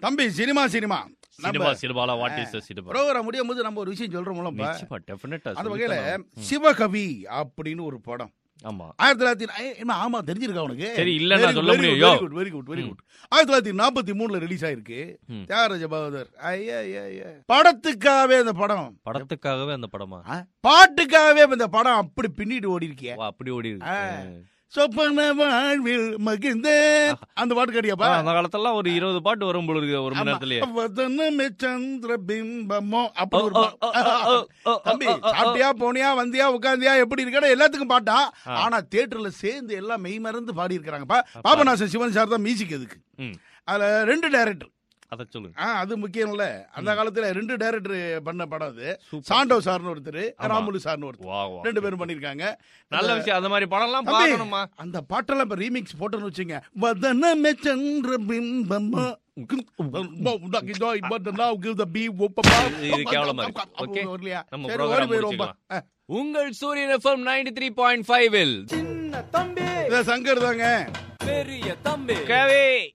தம்பி cinema cinema cinema சினிமால what is cinema program முடியும் போது நம்ம ஒரு விஷயம் சொல்றோம்லப்பா நிச்சயமா டெஃபினட்டா அந்த வகையில சிவகவி அப்படின்னு ஒரு படம் ஆமா ஆயிரத்தி தொள்ளாயிரத்தி ஐ- என்ன ஆமா தெரிஞ்சிருக்கா உனக்கு சரி, இல்லன்னா சொல்ல முடியும். யோ. Very good very good very good ஆயிரத்தி தொள்ளாயிரத்தி நாற்பத்தி மூணுல ரிலீஸ் ஆயிருக்கு ம். தியாகராஜ பகதர் ஐயா ஐயா ஐயா படத்துக்காகவே அந்த படம் படத்துக்காகவே அந்த படமா ஆ, பாட்டுக்காகவே இந்த படம் அப்படி பின்னிட்டு ஓடி இருக்கிய ஓ, அப்படி ஓடி இருக்கு. ஆ. சொப்பன வாழ்வில் மகிழ்ந்த அந்த பாட்டு கேட்டியாப்பா ஆ, அந்த காலத்துல ஒரு இருபது பாட்டு வரும் போல இருக்கு ஒரு மணி நேரத்திலேயே வதனமே சந்திர பிம்பமோ அப்படி ஒரு ஓ, பா- ஓ, ஓ, ஓ, ஓ, தம்பி ஓ, ஓ, ஓ. சாப்பிட்டியா போனியா வந்தியா உட்காந்தியா எப்படி இருக்கா எல்லாத்துக்கும் பாட்டா ஆ. ஆனா தியேட்டர்ல சேர்ந்து எல்லாம் மெய் மறந்து பாடி இருக்கிறாங்கப்பா பாபநாசன் சிவன் சார் தான் மியூசிக் அதுக்கு ம். அதுல ரெண்டு டைரக்டர் அத சொல்லுங்க ஆ அது முக்கியம்ல அந்த காலத்துல ரெண்டு டைரக்டர் பண்ண படம் அது சூப்பர். சாண்டோ சார்னு ஒருத்தர் ஆமா. ராமுலு சார்னு ஒருத்தர் வா, வா. ரெண்டு பேரும் பண்ணிருக்காங்க நல்ல விஷயம் அந்த மாதிரி படம் எல்லாம் தம்பி, பார்க்கணுமா அந்த பாட்டெல்லாம் இப்ப ரீமிக்ஸ் போட்டோன்னு வச்சுங்க வதனமே சந்திர பிம்பமோ இது கேவலமா இருக்கு. Okay? நம்ம program முடிச்சுக்கலாம். உங்கள் Suryan FM ninety three point five Shankar தாங்க பெரிய தம்பி கவி